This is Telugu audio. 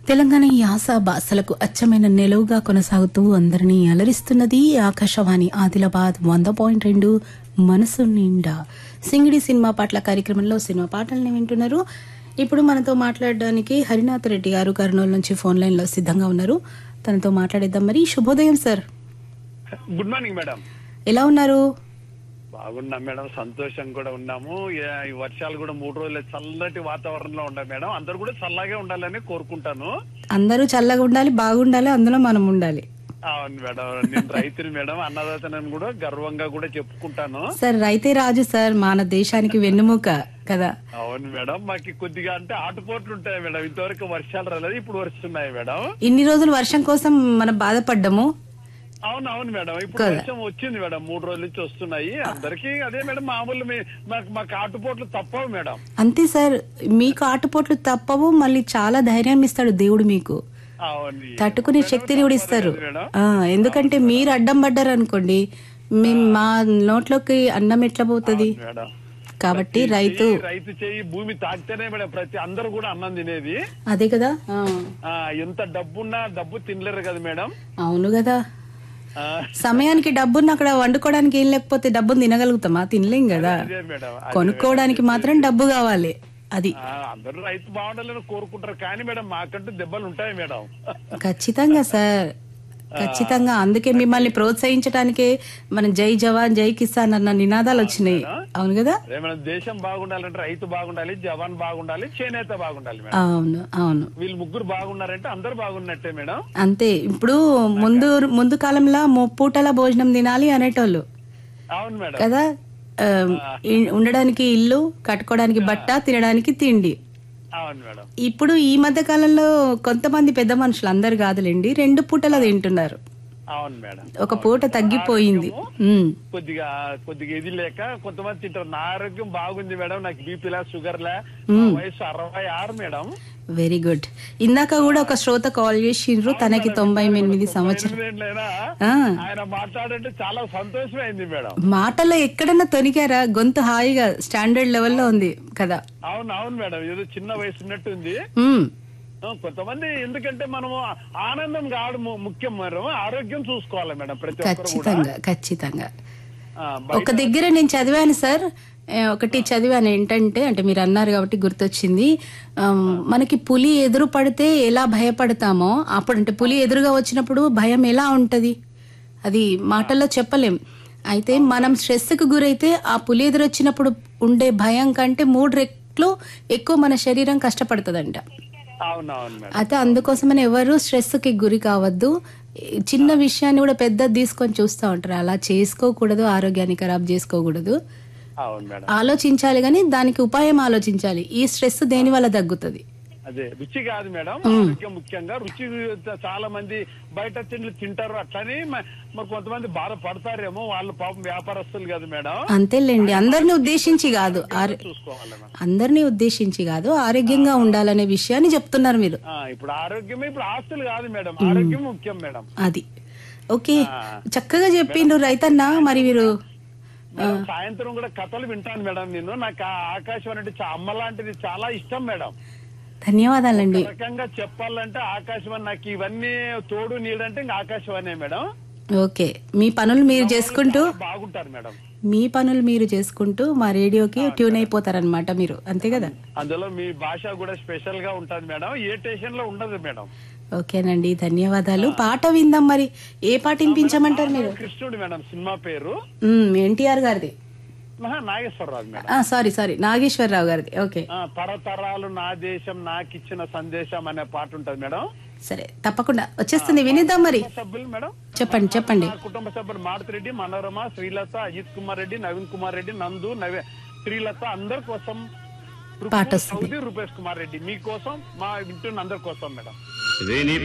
తెలంగాణ యాస భాషలకు అచ్చమైన నిలువుగా కొనసాగుతూ అందరినీ అలరిస్తున్నది ఆకాశవాణి ఆదిలాబాద్ వంద పాయింట్ రెండు మనసు నిండా సింగిడి సినిమా పాటల కార్యక్రమంలో సినిమా పాటల్ని వింటున్నారు ఇప్పుడు మనతో మాట్లాడడానికి హరినాథ్ రెడ్డి గారు కర్నూలు నుంచి ఫోన్ లైన్ లో సిద్ధంగా ఉన్నారు తనతో మాట్లాడేద్దాం మరి శుభోదయం సార్ గుడ్ మార్నింగ్ మేడం ఎలా ఉన్నారు బాగున్నాం మేడం సంతోషం కూడా ఉన్నాము ఏ- ఈ వర్షాలు కూడా మూడు రోజులు చల్లటి వాతావరణంలో ఉన్నాయి మేడం అందరు కూడా చల్లగా ఉండాలని కోరుకుంటాను అందరూ చల్లగా ఉండాలి బాగుండాలి అందులో మనం ఉండాలి అవును మేడం నేను రైతుని మేడం అన్నదాతనని కూడా గర్వంగా కూడా చెప్పుకుంటాను సార్ రైతే రాజు సార్ మన దేశానికి వెన్నుముక కదా అవును మేడం మాకు కొద్దిగా అంటే ఆటుపోట్లు ఉంటాయి మేడం ఇంతవరకు వర్షాలు రాలేదు ఇప్పుడు వస్తున్నాయి మేడం ఇన్ని రోజులు వర్షం కోసం మనం బాధపడ్డాము అవును అవును మేడం ఇప్పుడు కదా. వర్షం వచ్చింది మేడం మూడు రోజుల నుంచి వస్తున్నాయి అందరికి అదే మేడం మామూలు మీ- మాకు మాకు ఆటుపోట్లు తప్పవు మేడం అంతే సార్ మీకు ఆటుపోట్లు తప్పవు మళ్ళీ చాలా ధైర్యాన్ని ఇస్తాడు దేవుడు మీకు అవును తట్టుకునే శక్తిని కూడా ఇస్తారు మేడం ఆ, ఎందుకంటే మీరు అడ్డం పడ్డారు అనుకోండి మేము మా నోట్లోకి అన్నం ఎట్లా పోతుంది మేడం కాబట్టి రైతు చెయ్యి, రైతు చెయ్యి భూమి తాకితేనే మేడం ప్రతి అందరూ కూడా అన్నం తినేది అదే కదా ఆ, ఆ ఎంత డబ్బున్నా డబ్బు తినలేరు కదా మేడం అవును కదా ఆ, సమయానికి డబ్బున్న అక్కడ వండుకోవడానికి ఏం లేకపోతే డబ్బును తినగలుగుతామా తినలేం కదా అదే మేడం అదే కొనుక్కోవడానికి మాత్రం డబ్బు కావాలి అది ఆ, అందరూ రైతు బాగుండాలని కోరుకుంటారు కానీ మేడం మాకంటూ దెబ్బలు ఉంటాయి మేడం ఖచ్చితంగా సార్ ఖచ్చితంగా అందుకే మిమ్మల్ని ప్రోత్సహించడానికే మన జై జవాన్ జై కిసాన్ అన్న నినాదాలు వచ్చినాయి అవును కదా అదే మేడం దేశం బాగుండాలంటే రైతు బాగుండాలి జవాన్ బాగుండాలి చేనేత బాగుండాలి మేడం అవును అవును వీళ్ళు ముగ్గురు బాగున్నారంటే అందరు బాగున్నట్టే మేడం అంతే ఇప్పుడు ముందు ముందు కాలంలో పూటల భోజనం తినాలి అనేటోళ్ళు అవును మేడం కదా ఆ, ఇ- ఉండడానికి ఇల్లు కట్టుకోవడానికి బట్ట తినడానికి తిండి అవును మేడం ఇప్పుడు ఈ మధ్య కాలంలో కొంతమంది పెద్ద మనుషులు అందరు కాదులేండి రెండు పూటలు తింటున్నారు అవును మేడం ఒక పూట తగ్గిపోయింది ఉమ్. కొద్దిగా కొద్దిగా ఇది లేక కొంతమంది తింటారు నా ఆరోగ్యం బాగుంది మేడం నాకు బీపీలా షుగర్లా నా వయసు అరవై ఆరు మేడం వెరీ గుడ్ ఇందాక కూడా ఒక శ్రోత కాల్ చేసిండ్రు తనకి తొంభై ఎనిమిది సంవత్సరం ఏంటైనా ఆ, ఆయన మాట్లాడంటే చాలా సంతోషమైంది మేడం మాటల్లో ఎక్కడన్నా తొనికారా గొంతు హాయిగా స్టాండర్డ్ లెవెల్లో ఉంది కదా అవును అవును మేడం ఏదో చిన్న వయసు ఉన్నట్టుంది ఉమ్, ఆ, కొంతమంది ఎందుకంటే మనము ఆనందం కాదు ము- ముఖ్యం మేడం ఆరోగ్యం చూసుకోవాలి మేడం ప్రతి ఒక్కరు కూడా ఖచ్చితంగా ఖచ్చితంగా ఆ, బయట ఒక దగ్గర నేను చదివాను సార్ ఏ, ఒకటి చదివాను ఏంటంటే అంటే మీరు అన్నారు కాబట్టి గుర్తొచ్చింది ఆమ్, మనకి పులి ఎదురు పడితే ఎలా భయపడతామో అప్పుడు అంటే పులి ఎదురుగా వచ్చినప్పుడు భయం ఎలా ఉంటది అది మాటల్లో చెప్పలేం అయితే మనం స్ట్రెస్ కు గురైతే ఆ పులి ఎదురొచ్చినప్పుడు ఉండే భయం కంటే మూడు రెట్లు ఎక్కువ మన శరీరం కష్టపడుతుందంట అవును అవును మేడం అయితే అందుకోసమని ఎవరు స్ట్రెస్ కి గురి కావద్దు ఈ చిన్న విషయాన్ని కూడా పెద్దది తీసుకొని చూస్తూ ఉంటారు అలా చేసుకోకూడదు ఆరోగ్యాన్ని ఖరాబ్ చేసుకోకూడదు అవును మేడం ఆలోచించాలి కానీ దానికి ఉపాయం ఆలోచించాలి ఈ స్ట్రెస్ దేని వల్ల తగ్గుతుంది అదే రుచి కాదు మేడం ఆరోగ్యం ముఖ్యంగా రుచి చాలా మంది బయట తిండ్లు తింటారు అట్లని మ- మరి కొంతమంది బాధపడతారేమో వాళ్ళు పాపం వ్యాపారస్తులు కదా మేడం అంతేలేండి అందరిని ఉద్దేశించి కాదు ఆరో- చూసుకోవాలి మేడం అందరినీ ఉద్దేశించి కాదు ఆరోగ్యంగా ఉండాలనే విషయాన్ని చెప్తున్నారు మీరు ఆ, ఇప్పుడు ఆరోగ్యమే ఇప్పుడు ఆస్తులు కాదు మేడం ఆరోగ్యం ముఖ్యం మేడం అది ఓకే చక్కగా చెప్పిండ్రు రైతన్న మరి మీరు మేడం, సాయంత్రం కూడా కథలు వింటాను మేడం నేను నాకు ఆ ఆకాశవాణి అంటే చా- అమ్మ లాంటిది చాలా ఇష్టం మేడం ధన్యవాదాలండి ఒక రకంగా చెప్పాలంటే ఆకాశవాణి నాకు ఇవన్నీ తోడు నీడంటే ఇంకా ఆకాశవాణి మేడం ఓకే మీ పనులు మీరు చేసుకుంటూ బాగుంటారు మేడం మీ పనులు మీరు చేసుకుంటూ మా రేడియోకి ట్యూన్ అయిపోతారనమాట మీరు అంతే కదా అందులో మీ భాష కూడా స్పెషల్ గా ఉంటది మేడం ఏ స్టేషన్ లో ఉండదు మేడం ఓకేనండి ధన్యవాదాలు పాట విందాం మరి ఏ పాట వినిపించమంటారు మీరు కృష్ణుడు మేడం సినిమా పేరు ఎన్టీఆర్ గారిది ఆహా, Nageswararao madam sorry sorry Nageswararao గారిది ఓకే ఆ, తరతరాలు నా దేశం నాకిచ్చిన సందేశం అనే పాట ఉంటది మేడం సరే తప్పకుండా వచ్చేస్తుంది వినిద్దాం మరి సభ్యులు మేడం చెప్పండి చెప్పండి నా కుటుంబ సభ్యులు మారుతిరెడ్డి మనోరమ శ్రీలత అజిత్ కుమార్ రెడ్డి నవీన్ కుమార్ రెడ్డి నందు నవే శ్రీలత అందరి కోసం పాట వస్తుంది సౌదీ రూపేష్ కుమార్ రెడ్డి మీకోసం మా వింటున్న అందరి కోసం మేడం వినిపి